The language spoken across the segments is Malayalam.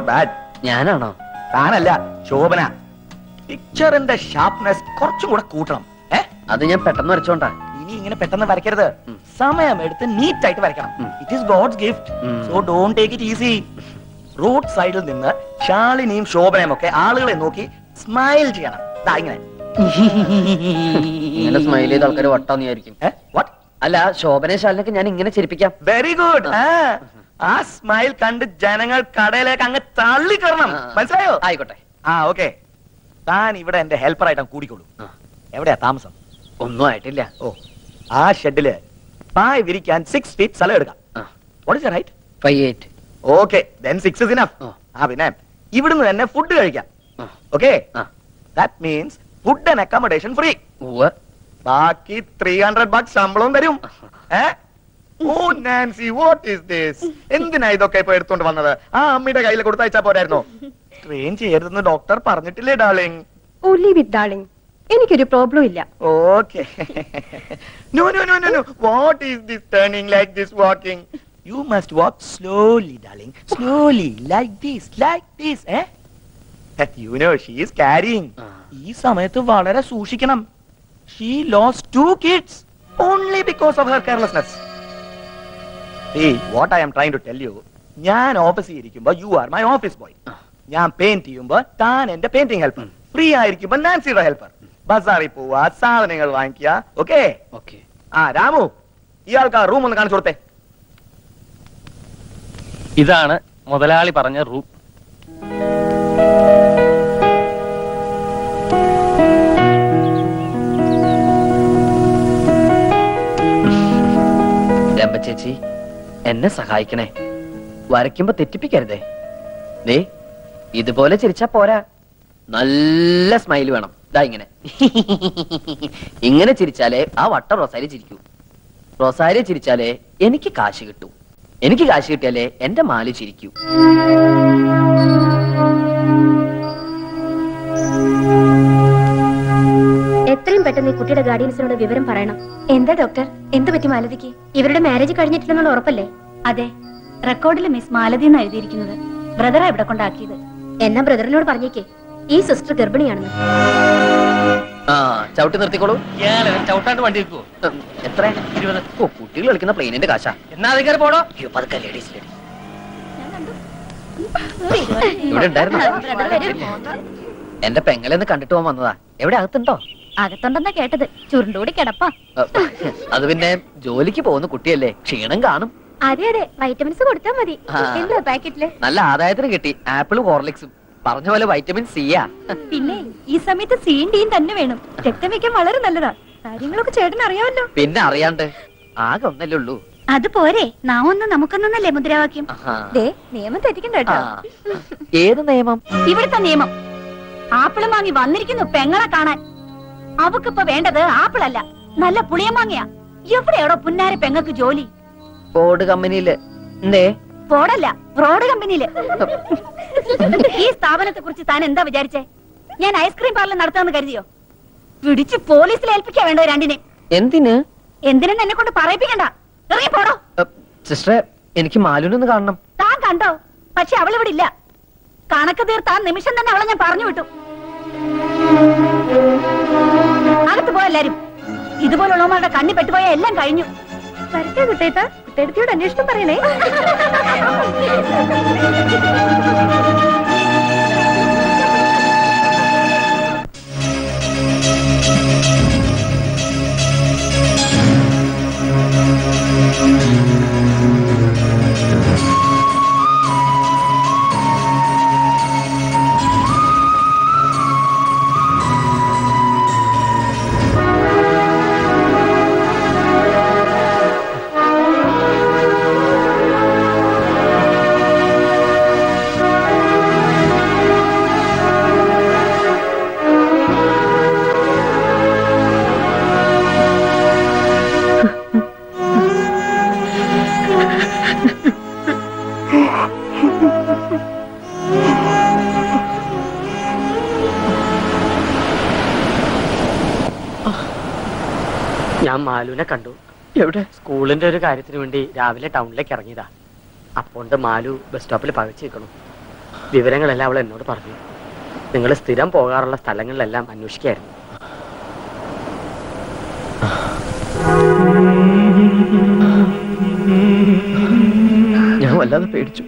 ബാഡ് ഞാനാണോ താനല്ല ശോഭന പിക്ചറിന്റെ ഷാർപ്നെസ് കുറച്ചും കൂടെ കൂട്ടണം ഏ അത് ഞാൻ പെട്ടെന്ന് വരച്ചോണ്ടാ ഇനി ഇങ്ങനെ പെട്ടെന്ന് വരയ്ക്കരുത് ഉം. സമയം എടുത്ത് നീറ്റ് ആയിട്ട് വരയ്ക്കണം ഉം. ഇറ്റ് ഈസ് ഗോഡ്സ് ഗിഫ്റ്റ് ഉം. So don't take it easy road side നിന്ന് ശാലിനിയും ശോഭനയും ഒക്കെ ആളുകളെ നോക്കി സ്മൈൽ ചെയ്യണം ദാ ഇങ്ങനെ ഇങ്ങനെ സ്മൈൽ ചെയ്ത ആൾക്കാർ വട്ടാന്ന് വിചാരിക്കും വാട്ട് അല്ല ശോഭന ശാലിനൊക്കെ ഞാൻ ഇങ്ങനെ ചിരിപ്പിക്കാം വെരി ഗുഡ് ആ സ്മൈൽ കണ്ട് ജനങ്ങൾ കടയിലേക്ക് അങ്ങ് തള്ളിക്കറണം ആ. മനസ്സിലായോ ആയിക്കോട്ടെ ആ ഓക്കെ താൻ ഇവിടെ എന്റെ ഹെൽപ്പർ ആയിട്ട് കൂടിക്കോളൂ ആ. എവിടെയാ താമസം ഒന്നും ആയിട്ടില്ല ഓ ആ ഷെഡില് പായ വിരിക്കാൻ സിക്സ് ഫീറ്റ് സ്ഥലം എടുക്കാം ആ. What is right five eight okay then six is enough ആ. ആ പിന്നെ ഇവിടുന്ന് തന്നെ ഫുഡ് കഴിക്കാം ആ. ഓക്കെ ആ. That means food and accommodation free ഉവ്വ് ബാക്കി ത്രീ ഹൺഡ്രഡ് ബക്സ് ശമ്പളവും തരും ഏ ഓ നാൻസി വാട്ട് ഈസ് ദിസ് എന്തിനാ ഇതൊക്കെ ഇപ്പൊ എടുത്തോണ്ട് വന്നത് ആ അമ്മയുടെ കയ്യിൽ കൊടുത്തയച്ചാ പോരായിരുന്നോ ട്രെയിൻ ചെയ്യരുതെന്ന് ഡോക്ടർ പറഞ്ഞിട്ടില്ലേ ഡാർലിംഗ് ഓ ലീവ് ഇറ്റ് ഡാർലിംഗ് എനിക്കൊരു പ്രോബ്ലം ഇല്ല Okay. no, no, no, no, no. What is this turning like this walking? You must walk slowly, darling. Slowly, like this, like this, eh? You know, she is carrying. ആ. ഈ സമയത്ത് വളരെ സൂക്ഷിക്കണം she lose two kids only because of her carelessness See, what I am trying to tell you, ഞാൻ ഓഫീസിൽ ഇരിക്കുമ്പോ you are my office boy ആ. ഞാൻ പെയിന്റ് ചെയ്യുമ്പോ താൻ എന്റെ പെയിന്റിംഗ് ഹെൽപ്പർ ഉം. ഫ്രീ ആയിരിക്കുമ്പോ നാൻസിയുടെ ഹെൽപ്പർ ബസാറിൽ പോവാ സാധനങ്ങൾ വാങ്ങിക്കുക ഓക്കെ ഓക്കെ ആ രാമു ഇയാൾക്ക് ആ റൂം ഒന്ന് കാണിച്ചു കൊടുത്തേ ഇതാണ് മുതലാളി പറഞ്ഞ റൂം രമ്പ ചേച്ചി എന്നെ സഹായിക്കണേ വരയ്ക്കുമ്പോ തെറ്റിപ്പിക്കരുതേ ദേ ഇതുപോലെ ചിരിച്ചാ പോരാ നല്ല സ്മൈൽ വേണം ദാ ഇങ്ങനെ ഇങ്ങനെ ചിരിച്ചാലേ ആ വട്ട റൊസാരി ചിരിക്കൂ റൊസാരി ചിരിച്ചാലേ എനിക്ക് കാശ് കിട്ടൂ എനിക്ക് കാശ് കിട്ടിയാലേ എന്റെ മാലി ചിരിക്കൂ എത്രയും പെട്ടെന്ന് ഈ കുട്ടിയുടെ ഗാർഡിയൻസിനോട് വിവരം പറയണം എന്താ ഡോക്ടർ എന്ത് പറ്റി മാലതിക്ക് ഇവരുടെ മാരേജ് കഴിഞ്ഞിട്ടില്ലെന്നുള്ള ഉറപ്പല്ലേ അതെ റെക്കോർഡിൽ മിസ് മാലതി എന്ന് എഴുതിയിരിക്കുന്നത് ബ്രദറാ ഇവിടെ കൊണ്ടാക്കിയത് എന്നാ ബ്രദറിനോട് പറഞ്ഞേക്കേ ഈ സിസ്റ്റർ ഗർഭിണിയാണെന്ന് ആ ചവിട്ടി നിർത്തിക്കോളൂ ചവിട്ടാണ്ട് വണ്ടി വെക്കുവോ ഉം, എത്ര ഇരുപത് ഓ കുട്ടികൾ കളിക്കുന്ന പ്ലെയിനിന്റെ കാശാ എന്നാ അധികാരം പോടോ അയ്യോ പതുക്കെ ലേഡീസ് ലേഡീസ് ഇവിടെ ഉണ്ടായിരുന്നു എന്റെ പെങ്ങളെന്ന് കണ്ടിട്ട് പോകാൻ വന്നതാ എവിടെ അകത്തുണ്ടോ അകത്തുണ്ടെന്നാ കേട്ടത് ചുരുണ്ടുകൂടി കിടപ്പാ അ, അത് പിന്നെ ജോലിക്ക് പോകുന്ന കുട്ടിയല്ലേ ക്ഷീണം കാണും അതെ അതെ വൈറ്റമിൻസ് കൊടുത്താൽ മതി ആ. എന്താ പാക്കറ്റില് നല്ല ആദായത്തിന് കിട്ടി ആപ്പിളും ഹോർലിക്സും പറഞ്ഞ പോലെ വൈറ്റമിൻ സിയാ പിന്നെ ഈ സമയത്ത് സീൻ ഡീൻ തന്നെ വേണം രക്തം വെക്കാൻ വളരെ നല്ലതാ കാര്യങ്ങളൊക്കെ ചേട്ടൻ അറിയാമല്ലോ പിന്നെ അറിയാണ്ട് ആകെ ഒന്നല്ലേ ഉള്ളൂ അത് പോരെ നാ ഒന്ന് നമുക്കൊന്നല്ലേ മുദ്രാവാക്യം ആഹാ. ദേ നിയമം തെറ്റിക്കണ്ട ആ. കേട്ടോ ഏത് നിയമം ഇവിടുത്തെ നിയമം ആപ്പിളും വാങ്ങി വന്നിരിക്കുന്നു പെങ്ങളെ കാണാൻ അവക്കിപ്പോ വേണ്ടത് ആപ്പിളല്ല നല്ല പുളിയമാങ്ങയാ എവിടെയാടോ പുന്നാര പെങ്ങക്ക് ജോലി ബോർഡ് കമ്പനിയില് എന്തേ ഫോഡല്ല ഫ്രോഡ് കമ്പനിയില് ഈ സ്ഥാപനത്തെ കുറിച്ച് താൻ എന്താ വിചാരിച്ചേ ഞാൻ ഐസ്ക്രീം പാർലർ നടത്താമെന്ന് കരുതിയോ പിടിച്ച് പോലീസിൽ ഏൽപ്പിക്കാ വേണ്ടോ രണ്ടിനെ എന്തിന് എന്തിനെന്ന് എന്നെ കൊണ്ട് പറയിപ്പിക്കണ്ട ഇറങ്ങി പോടോ സിസ്റ്ററെ എനിക്ക് മാലുനൊന്ന് കാണണം താൻ കണ്ടോ പക്ഷെ അവൾ ഇവിടെ ഇല്ല കണക്ക് തീർത്താൻ നിമിഷം തന്നെ അവളെ ഞാൻ പറഞ്ഞു വിട്ടു അകത്ത് പോ എല്ലാരും ഇതുപോലുള്ളവന്മാരുടെ കണ്ണി പെട്ടുപോയ എല്ലാം കഴിഞ്ഞു വരട്ടെ കുട്ടേട്ടാ കുട്ടേടത്തിയോട് അന്വേഷണം പറയണേ ഞാൻ മാലുവിനെ കണ്ടു എവിടെ സ്കൂളിന്റെ ഒരു കാര്യത്തിന് വേണ്ടി രാവിലെ ടൗണിലേക്ക് ഇറങ്ങിയതാ അപ്പോണ്ട് മാലു ബസ് സ്റ്റോപ്പിൽ പകച്ചു നിൽക്കണം വിവരങ്ങളെല്ലാം അവൾ എന്നോട് പറഞ്ഞു നിങ്ങൾ സ്ഥിരം പോകാറുള്ള സ്ഥലങ്ങളിലെല്ലാം അന്വേഷിക്കായിരുന്നു ഞാൻ വല്ലാതെ പേടിച്ചു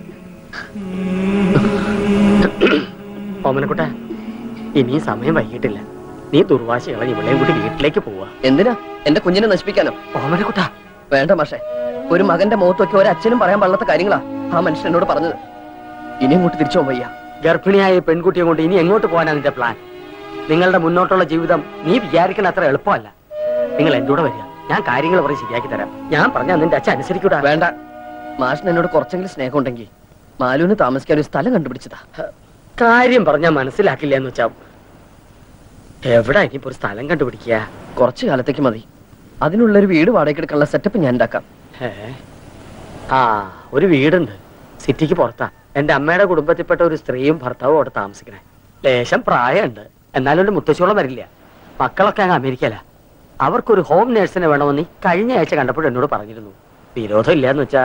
ഓമനക്കുട്ട ഇനിയും സമയം വൈകിട്ടില്ല നീ ദുർവാശ കളഞ്ഞ് ഇവളെയും കൂടി വീട്ടിലേക്ക് പോവാ എന്തിനാ എന്റെ കുഞ്ഞിനെ നശിപ്പിക്കാനോ ഓമനക്കുട്ട വേണ്ട മാഷെ ഒരു മകന്റെ മുഖത്തൊക്കെ ഒരു അച്ഛനും പറയാൻ പാടില്ലാത്ത കാര്യങ്ങളാ ആ മനുഷ്യൻ എന്നോട് പറഞ്ഞത് ഇനി അങ്ങോട്ട് തിരിച്ചു പോകാൻ വയ്യ ഗർഭിണിയായ ഈ പെൺകുട്ടിയെ കൊണ്ട് ഇനി എങ്ങോട്ട് പോകാനാ നിന്റെ പ്ലാൻ നിങ്ങളുടെ മുന്നോട്ടുള്ള ജീവിതം നീ വിചാരിക്കുന്ന അത്ര എളുപ്പമല്ല നിങ്ങൾ എന്റെ കൂടെ വരിക ഞാൻ കാര്യങ്ങൾ പറയും ശരിയാക്കി തരാം ഞാൻ പറഞ്ഞാൽ നിന്റെ അച്ഛൻ അനുസരിക്കൂടാ വേണ്ട മാഷിന് എന്നോട് കുറച്ചെങ്കിലും സ്നേഹം ഉണ്ടെങ്കിൽ മാലുവിന് താമസിക്കാൻ ഒരു സ്ഥലം കണ്ടുപിടിച്ചതാ കാര്യം പറഞ്ഞാൽ മനസ്സിലാക്കില്ല എന്ന് വെച്ചാ എവിടെ ഇനിയിപ്പോ ഒരു സ്ഥലം കണ്ടുപിടിക്കുക കുറച്ചു കാലത്തേക്ക് മതി അതിനുള്ളൊരു വീട് വാടകയ്ക്ക് എടുക്കാനുള്ള സെറ്റപ്പ് ഞാൻ ഉണ്ടാക്കാം ഏ? ആ ഒരു വീടുണ്ട് സിറ്റിക്ക് പുറത്താ എന്റെ അമ്മയുടെ കുടുംബത്തിൽപ്പെട്ട ഒരു സ്ത്രീയും ഭർത്താവും അവിടെ താമസിക്കണേ ലേശം പ്രായമുണ്ട് എന്നാലും ഒരു മുത്തശ്ശോളം വരില്ല മക്കളൊക്കെ അങ്ങ് അമേരിക്കല അവർക്കൊരു ഹോം നേഴ്സിനെ വേണമെന്ന് ഈ കഴിഞ്ഞ ആഴ്ച കണ്ടപ്പോൾ എന്നോട് പറഞ്ഞിരുന്നു വിരോധം ഇല്ലാന്ന് വെച്ചാ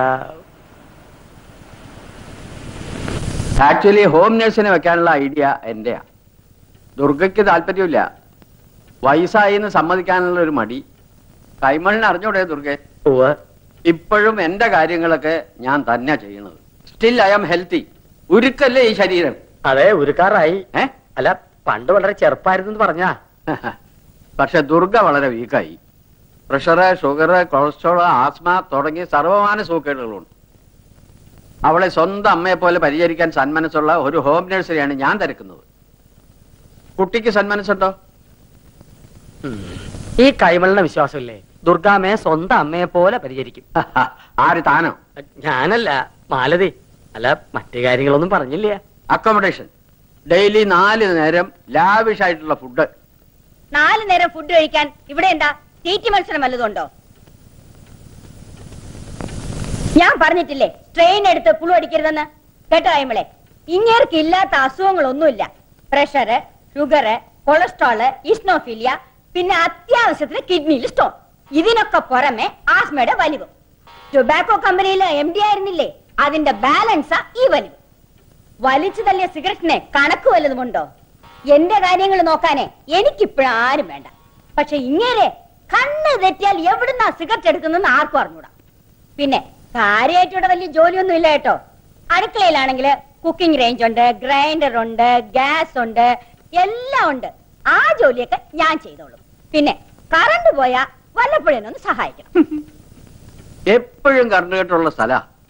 ആക്ച്വലി ഹോം നേഴ്സിനെ വെക്കാനുള്ള ഐഡിയ എന്റെയാ ദുർഗയ്ക്ക് താല്പര്യമില്ല വയസ്സായി എന്ന് സമ്മതിക്കാനുള്ള ഒരു മടി കൈമളിന് അറിഞ്ഞൂടെ ദുർഗെ ഉവ്വ് ഇപ്പോഴും എന്റെ കാര്യങ്ങളൊക്കെ ഞാൻ തന്നെ ചെയ്യണത് സ്റ്റിൽ ഐ ആം ഹെൽത്തി ഉരുക്കല്ലേ ഈ ശരീരം അതെ ഒരുക്കാറായി ഏ അല്ല പണ്ട് വളരെ ചെറുപ്പായിരുന്നു എന്ന് പറഞ്ഞാ പക്ഷെ ദുർഗ വളരെ വീക്കായി പ്രഷർ ഷുഗർ കൊളസ്ട്രോൾ ആസ്മ തുടങ്ങിയ സർവമാന സൂക്കേടുകളുണ്ട് അവളെ സ്വന്തം അമ്മയെ പോലെ പരിചരിക്കാൻ സന്മനസ്സുള്ള ഒരു ഹോം നഴ്സറിയാണ് ഞാൻ തിരക്കുന്നത് കുട്ടിക്ക് സന്മനസ്സുണ്ടോ ഈ കൈമളിന്റെ വിശ്വാസമില്ലേ ദുർഗാമ്മയെ സ്വന്തം അമ്മയെ പോലെ പരിചരിക്കും ആര് താനോ ഞാനല്ല മാലതി അല്ല മറ്റു കാര്യങ്ങളൊന്നും പറഞ്ഞില്ല അക്കോമഡേഷൻ ഡെയിലി നാല് നേരം ലാവിഷ് ആയിട്ടുള്ള ഫുഡ് നാല് നേരം ഫുഡ് കഴിക്കാൻ ഇവിടെ എന്താ തീറ്റി മത്സരം വല്ലതുണ്ടോ ഞാൻ പറഞ്ഞിട്ടില്ലേ ട്രെയിൻ എടുത്ത് പുളു അടിക്കരുതെന്ന് കേട്ടോ അയ്മളെ ഇങ്ങേർക്ക് ഇല്ലാത്ത അസുഖങ്ങളൊന്നുമില്ല പ്രഷറ് ഷുഗറ് കൊളസ്ട്രോള് ഇസ്നോഫീലിയ പിന്നെ അത്യാവശ്യത്തിന് കിഡ്നിയിൽ സ്റ്റോൺ ഇതിനൊക്കെ പുറമെ ആസ്മയുടെ വലിവ് ടൊബാക്കോ കമ്പനിയിലെ എം ഡി ആയിരുന്നില്ലേ അതിന്റെ ബാലൻസാ ഈ വലിവ് വലിച്ചു തള്ളിയ സിഗരറ്റിന് കണക്ക് വല്ലതുമുണ്ടോ എന്റെ കാര്യങ്ങൾ നോക്കാനേ എനിക്കിപ്പോഴാരും വേണ്ട പക്ഷെ ഇങ്ങനെ കണ്ണ് തെറ്റിയാൽ എവിടുന്നാ സിഗരറ്റ് എടുക്കുന്നെന്ന് ആർക്കും അറിഞ്ഞൂടാ പിന്നെ കാര്യമായിട്ട് ഇവിടെ വലിയ ജോലിയൊന്നും ഇല്ല കേട്ടോ അടുക്കളയിലാണെങ്കിൽ കുക്കിംഗ് റേഞ്ച് ഉണ്ട് ഗ്രൈൻഡർ ഉണ്ട് ഗ്യാസ് ഉണ്ട് എല്ലാം ഉണ്ട് ആ ജോലിയൊക്കെ ഞാൻ ചെയ്തോളും പിന്നെ കറണ്ട് പോയാ വല്ലപ്പോഴും ഒന്ന് സഹായിക്കണം എപ്പോഴും കറണ്ടുകെട്ടുള്ള സ്ഥല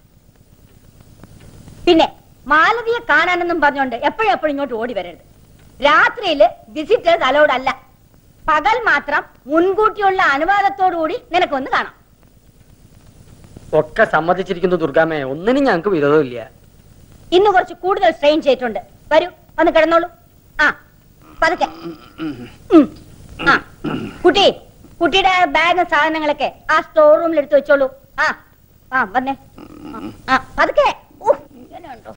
പിന്നെ മാലതിയെ കാണാനെന്നും പറഞ്ഞോണ്ട് എപ്പോഴും എപ്പോഴും ഇങ്ങോട്ട് ഓടി വരരുത് രാത്രിയില് വിസിറ്റേഴ്സ് അലൗഡ് അല്ല പകൽ മാത്രം മുൻകൂട്ടിയുള്ള അനുവാദത്തോടുകൂടി നിനക്കൊന്ന് കാണാം ഒക്കെ സമ്മതിച്ചിരിക്കുന്നു ദുർഗാമ്മയെ ഒന്നിനും ഞങ്ങൾക്ക് വിരോധമില്ല ഇന്ന് കുറച്ച് കൂടുതൽ സ്ട്രെയിൻ ചെയ്തിട്ടുണ്ട് വരൂ ഒന്ന് കിടന്നോളൂ ആ പതുക്കെ ഉം. ആ കുട്ടി കുട്ടിയുടെ ബാഗ് സാധനങ്ങളൊക്കെ ആ സ്റ്റോർ റൂമിൽ എടുത്തു വെച്ചോളൂ ആ ആ വന്നേ ആ പതുക്കെ